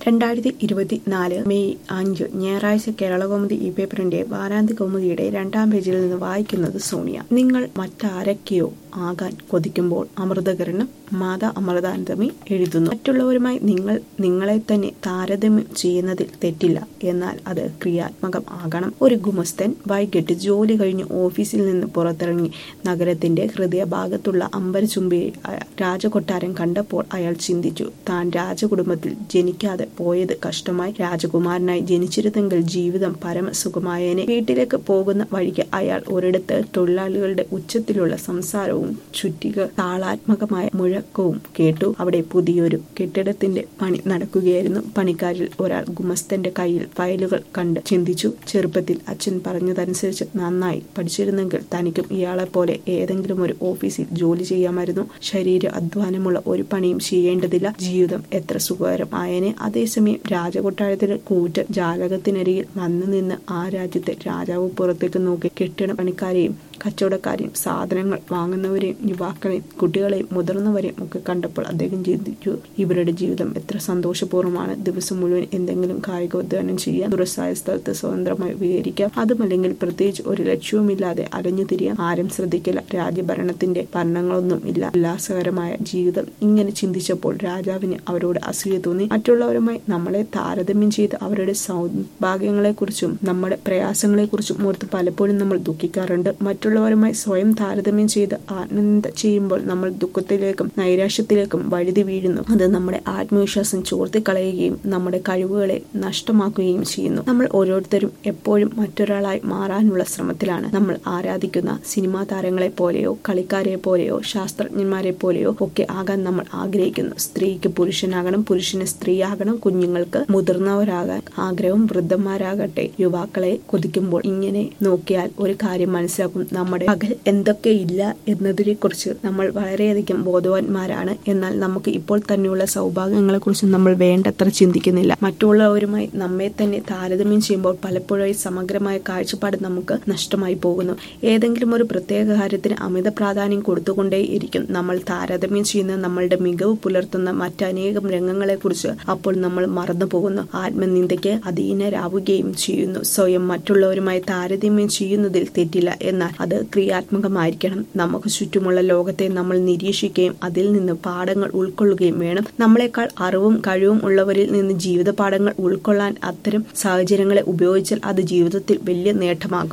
രണ്ടായിരത്തി ഇരുപത്തിനാല് മെയ് അഞ്ച് ഞായറാഴ്ച കേരളകൗമുദി ഈ പേപ്പറിന്റെ വാരാന്ത്യ കൗമുദിയുടെ രണ്ടാം പേജിൽ നിന്ന് വായിക്കുന്നത് സോണിയ നിങ്ങൾ മറ്റാരൊക്കെയോ ആകാൻ കൊതിക്കുമ്പോൾ അമൃതകരണം മാതാ അമൃതാനന്ദമി എഴുതുന്നു മറ്റുള്ളവരുമായി നിങ്ങൾ നിങ്ങളെ തന്നെ താരതമ്യം ചെയ്യുന്നതിൽ തെറ്റില്ല എന്നാൽ അത് ക്രിയാത്മകം ആകണം ഒരു ഗുമസ്തൻ വൈകിട്ട് ജോലി കഴിഞ്ഞ് ഓഫീസിൽ നിന്ന് പുറത്തിറങ്ങി നഗരത്തിന്റെ ഹൃദയഭാഗത്തുള്ള അമ്പരചുംബിയായ രാജകൊട്ടാരം കണ്ടപ്പോൾ അയാൾ ചിന്തിച്ചു താൻ രാജകുടുംബത്തിൽ ജനിക്കാതെ പോയത് കഷ്ടമായി രാജകുമാരനായി ജനിച്ചിരുന്നെങ്കിൽ ജീവിതം പരമസുഖമായേനെ വീട്ടിലേക്ക് പോകുന്ന വഴിക്ക് അയാൾ ഒരിടത്ത് തൊഴിലാളികളുടെ ഉച്ചത്തിലുള്ള സംസാരവും ചുറ്റിക താളാത്മകമായ മുഴക്കവും കേട്ടു അവിടെ പുതിയൊരു കെട്ടിടത്തിന്റെ പണി നടക്കുകയായിരുന്നു പണിക്കാരിൽ ഒരാൾ ഗുമസ്തന്റെ കയ്യിൽ ഫയലുകൾ കണ്ട് ചിന്തിച്ചു ചെറുപ്പത്തിൽ അച്ഛൻ പറഞ്ഞതനുസരിച്ച് നന്നായി പഠിച്ചിരുന്നെങ്കിൽ തനിക്കും ഇയാളെ പോലെ ഏതെങ്കിലും ഒരു ഓഫീസിൽ ജോലി ചെയ്യാമായിരുന്നു ശരീര അധ്വാനമുള്ള ഒരു പണിയും ചെയ്യേണ്ടതില്ല ജീവിതം എത്ര സുഖകരം ആയനെ അതേസമയം രാജകൊട്ടാരത്തിലെ കൂറ്റ ജാലകത്തിനരികിൽ വന്നു നിന്ന് ആ രാജ്യത്തെ രാജാവ് പുറത്തേക്ക് നോക്കി കെട്ടിട പണിക്കാരെയും കച്ചവടക്കാരെയും സാധനങ്ങൾ വാങ്ങുന്നവരെയും യുവാക്കളെയും കുട്ടികളെയും മുതിർന്നവരെയും ഒക്കെ കണ്ടപ്പോൾ അദ്ദേഹം ചിന്തിച്ചു ഇവരുടെ ജീവിതം എത്ര സന്തോഷപൂർവ്വമാണ് ദിവസം മുഴുവൻ എന്തെങ്കിലും കായികോദ്യാനം ചെയ്യാം തുറസായ സ്ഥലത്ത് സ്വതന്ത്രമായി വിഹരിക്കാം അതുമല്ലെങ്കിൽ പ്രത്യേകിച്ച് ഒരു ലക്ഷ്യവുമില്ലാതെ അലഞ്ഞു തിരിയാം ആരും ശ്രദ്ധിക്കില്ല രാജ്യഭരണത്തിന്റെ ഭരണങ്ങളൊന്നും ഇല്ല ഉല്ലാസകരമായ ജീവിതം ഇങ്ങനെ ചിന്തിച്ചപ്പോൾ രാജാവിന് അവരോട് അസൂയ തോന്നി മറ്റുള്ളവരുമായി നമ്മളെ താരതമ്യം ചെയ്ത് അവരുടെ സൗഭാഗ്യങ്ങളെക്കുറിച്ചും നമ്മുടെ പ്രയാസങ്ങളെക്കുറിച്ചും ഓർത്ത് പലപ്പോഴും നമ്മൾ ദുഃഖിക്കാറുണ്ട് മറ്റുള്ളവരുമായി സ്വയം താരതമ്യം ചെയ്ത് ആനന്ദ ചെയ്യുമ്പോൾ നമ്മൾ ദുഃഖത്തിലേക്കും നൈരാശ്യത്തിലേക്കും വഴുതി വീഴുന്നു അത് നമ്മുടെ ആത്മവിശ്വാസം ചോർത്തിക്കളയുകയും നമ്മുടെ കഴിവുകളെ നഷ്ടമാക്കുകയും ചെയ്യുന്നു നമ്മൾ ഓരോരുത്തരും എപ്പോഴും മറ്റൊരാളായി മാറാനുള്ള ശ്രമത്തിലാണ് നമ്മൾ ആരാധിക്കുന്ന സിനിമാ താരങ്ങളെ പോലെയോ കളിക്കാരെ പോലെയോ ശാസ്ത്രജ്ഞന്മാരെ പോലെയോ ഒക്കെ ആകാൻ നമ്മൾ ആഗ്രഹിക്കുന്നു സ്ത്രീക്ക് പുരുഷനാകണം പുരുഷന് സ്ത്രീയാകണം കുഞ്ഞുങ്ങൾക്ക് മുതിർന്നവരാകാൻ ആഗ്രഹം വൃദ്ധന്മാരാകട്ടെ യുവാക്കളെ കൊതിക്കുമ്പോൾ ഇങ്ങനെ നോക്കിയാൽ ഒരു കാര്യം മനസ്സിലാക്കും നമ്മുടെ പകൽ എന്തൊക്കെയില്ല എന്നതിനെ കുറിച്ച് നമ്മൾ വളരെയധികം ബോധവാന്മാരാണ് എന്നാൽ നമുക്ക് ഇപ്പോൾ തന്നെയുള്ള സൗഭാഗ്യങ്ങളെ കുറിച്ച് നമ്മൾ വേണ്ടത്ര ചിന്തിക്കുന്നില്ല മറ്റുള്ളവരുമായി നമ്മെ തന്നെ താരതമ്യം ചെയ്യുമ്പോൾ പലപ്പോഴായി സമഗ്രമായ കാഴ്ചപ്പാട് നമുക്ക് നഷ്ടമായി പോകുന്നു ഏതെങ്കിലും ഒരു പ്രത്യേക കാര്യത്തിന് അമിത പ്രാധാന്യം കൊടുത്തുകൊണ്ടേ ഇരിക്കും നമ്മൾ താരതമ്യം ചെയ്യുന്ന നമ്മളുടെ മികവ് പുലർത്തുന്ന മറ്റനേകം രംഗങ്ങളെ കുറിച്ച് അപ്പോൾ നമ്മൾ മറന്നു പോകുന്നു ആത്മനിന്ദയ്ക്ക് അധീനരാവുകയും ചെയ്യുന്നു സ്വയം മറ്റുള്ളവരുമായി താരതമ്യം ചെയ്യുന്നതിൽ തെറ്റില്ല എന്നാൽ അത് ക്രിയാത്മകമായിരിക്കണം നമുക്ക് ചുറ്റുമുള്ള ലോകത്തെ നമ്മൾ നിരീക്ഷിക്കുകയും അതിൽ നിന്ന് പാഠങ്ങൾ ഉൾക്കൊള്ളുകയും വേണം നമ്മളെക്കാൾ അറിവും കഴിവും ഉള്ളവരിൽ നിന്ന് ജീവിത പാഠങ്ങൾ ഉൾക്കൊള്ളാൻ അത്തരം സാഹചര്യങ്ങളെ ഉപയോഗിച്ചാൽ അത് ജീവിതത്തിൽ വലിയ നേട്ടമാകും